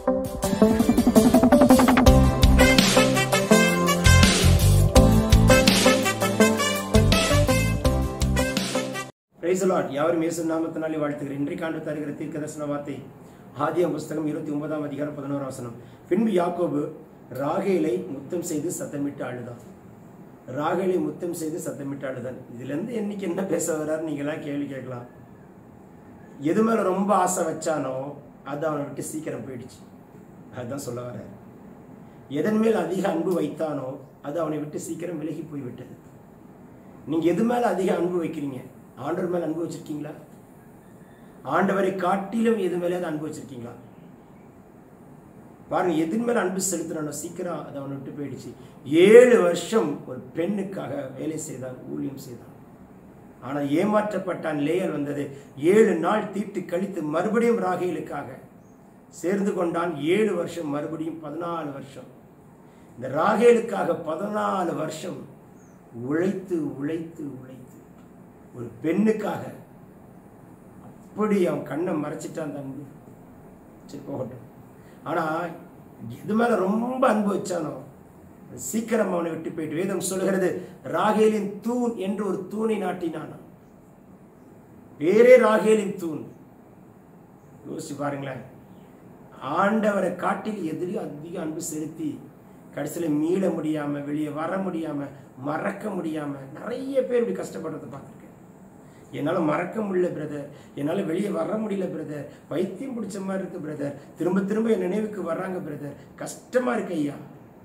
பிரைசலாட் யாவரும் இயேசு நாமத்தினாலே வாழ்த்துகிறேன் இன்றைக்கு ஆண்டு தருகிற தீர்க்க தரிசன வார்த்தை ஆதியம் புஸ்தகம் இருபத்தி ஒன்பதாம் அதிகாரம் பதினோரு வசனம் பின்பு யாக்கோபு ராகேலை முத்தம் செய்து சத்தமிட்டு அழுதான் ராகேலை முத்தம் செய்து சத்தமிட்டு அழுதான் இதுல இருந்து என்னைக்கு என்ன பேச வர்றாரு நீங்களாம் கேள்வி கேட்கலாம் எது மேல ரொம்ப ஆசை வச்சானோ அது அவனை விட்டு சீக்கிரம் போயிடுச்சு அதுதான் சொல்ல வர்றாரு எதன் மேல் அதிக அன்பு வைத்தானோ அது அவனை விட்டு சீக்கிரம் விலகி போய்விட்டது நீங்க எது மேல அதிக அன்பு வைக்கிறீங்க ஆண்டவர் மேல அன்பு வச்சிருக்கீங்களா ஆண்டவரை காட்டிலும் எது மேலே அன்பு வச்சிருக்கீங்களா பாருங்க எதின் மேல அன்பு செலுத்தினானோ சீக்கிரம் அது அவனை விட்டு போயிடுச்சு ஏழு வருஷம் ஒரு பெண்ணுக்காக வேலை செய்தான் ஊழியம் செய்தான் ஆனால் ஏமாற்றப்பட்டான் லேயர் வந்தது ஏழு நாள் தீட்டு கழித்து மறுபடியும் ராகேலுக்காக சேர்ந்து கொண்டான் ஏழு வருஷம் மறுபடியும் பதினாலு வருஷம் இந்த ராகேலுக்காக பதினாலு வருஷம் உழைத்து உழைத்து உழைத்து ஒரு பெண்ணுக்காக அப்படி அவன் கண்ணை மறைச்சிட்டான் அந்த அன்பு சரி போகட்டும் ஆனா எது மேல ரொம்ப அன்பு வச்சானோ சீக்கிரம் அவனை விட்டு போயிட்டு வேதம் சொல்கிறது ராகேலின் தூண் என்று ஒரு தூணை நாட்டினான் வேறே ராகேலின் தூண் யோசிச்சு பாருங்களேன் ஆண்டவரை காட்டில் எதிரையும் அதிக அன்பு செலுத்தி கடைசியில் மீள முடியாம வெளியே வர முடியாம மறக்க முடியாம நிறைய பேர் இப்படி கஷ்டப்படுறதை பார்த்துருக்கேன் என்னால் மறக்க முடியல பிரதர் என்னால் வெளியே வர முடியல பிரதர் பைத்தியம் பிடிச்ச மாதிரி இருக்கு பிரதர் திரும்ப திரும்ப என் நினைவுக்கு வர்றாங்க பிரதர் கஷ்டமா இருக்கு ஐயா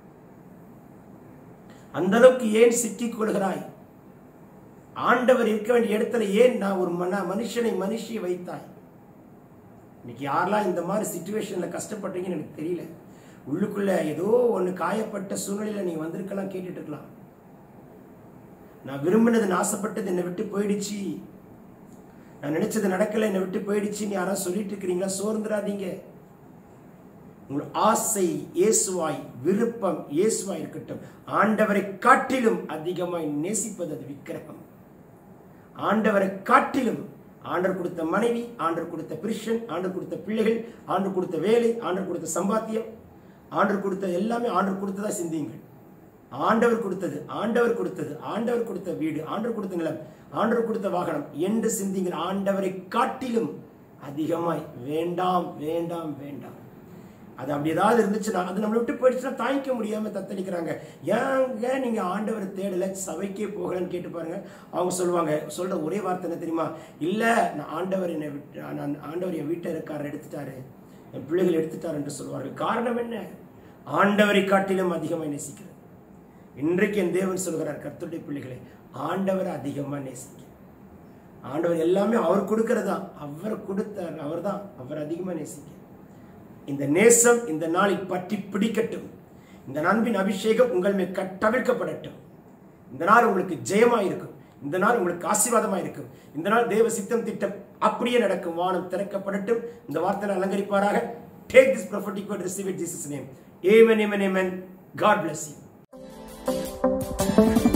அந்த அளவுக்கு ஏன் சிக்கிக் கொள்கிறாய் ஆண்டவர் இருக்க வேண்டிய இடத்துல ஏன் நான் ஒரு மன மனுஷனை மனுஷியை வைத்தாய் இன்னைக்கு யாரெல்லாம் இந்த மாதிரி சுச்சுவேஷன்ல கஷ்டப்பட்டீங்கன்னு எனக்கு தெரியல உள்ளுக்குள்ள ஏதோ ஒன்று காயப்பட்ட சூழ்நிலையில நீ வந்திருக்கலாம் கேட்டுட்டு இருக்கலாம் நான் விரும்பினது ஆசைப்பட்டது என்னை விட்டு போயிடுச்சு நான் நினைச்சது நடக்கல என்னை விட்டு போயிடுச்சுன்னு யாராவது சொல்லிட்டு இருக்கிறீங்களா சோர்ந்துடாதீங்க உங்கள் ஆசை இயேசுவாய் விருப்பம் இயேசுவாய் இருக்கட்டும் ஆண்டவரை காட்டிலும் அதிகமாய் நேசிப்பது அது விக்கிரகம் ஆண்டவரை காட்டிலும் ஆண்டர் கொடுத்த மனைவி ஆண்டர் கொடுத்த புருஷன் ஆண்டர் கொடுத்த பிள்ளைகள் ஆண்டர் கொடுத்த வேலை ஆண்டர் கொடுத்த சம்பாத்தியம் ஆண்டர் கொடுத்த எல்லாமே ஆண்டர் கொடுத்ததா சிந்தியுங்கள் ஆண்டவர் கொடுத்தது ஆண்டவர் கொடுத்தது ஆண்டவர் கொடுத்த வீடு ஆண்டவர் கொடுத்த நிலம் ஆண்டவர் கொடுத்த வாகனம் என்று சிந்திங்கள் ஆண்டவரை காட்டிலும் அதிகமாய் வேண்டாம் வேண்டாம் வேண்டாம் அது அப்படி ஏதாவது இருந்துச்சுன்னா அது நம்மளை விட்டு போயிடுச்சுன்னா தாங்கிக்க முடியாம தத்தளிக்கிறாங்க ஏங்க நீங்க ஆண்டவரை தேடல சபைக்கே போகலன்னு கேட்டு பாருங்க அவங்க சொல்லுவாங்க சொல்ற ஒரே வார்த்தை என்ன தெரியுமா இல்ல நான் ஆண்டவர் என்னை விட்டு நான் ஆண்டவர் என் வீட்டருக்காரர் எடுத்துட்டாரு என் பிள்ளைகள் எடுத்துட்டார் என்று சொல்வார்கள் காரணம் என்ன ஆண்டவரை காட்டிலும் அதிகமாக நேசிக்கிறது இன்றைக்கு என் தேவன் சொல்கிறார் கர்த்தருடைய பிள்ளைகளை ஆண்டவரை அதிகமாக நேசிக்க ஆண்டவர் எல்லாமே அவர் கொடுக்கறதா அவர் கொடுத்தார் அவர் தான் அவர் அதிகமாக நேசிக்க இந்த நேசம் இந்த நாளில் பற்றி பிடிக்கட்டும் இந்த நண்பின் அபிஷேகம் உங்கள் மேல் கட்டவிழ்க்கப்படட்டும் இந்த நாள் உங்களுக்கு ஜெயமாக இருக்கும் இந்த நாள் உங்களுக்கு ஆசீர்வாதமாக இருக்கும் இந்த நாள் தேவ சித்தம் திட்டம் அப்படியே நடக்கும் வானம் திறக்கப்படட்டும் இந்த வார்த்தையை அலங்கரிப்பாராக take this prophetic word receive it Jesus name amen amen amen god bless you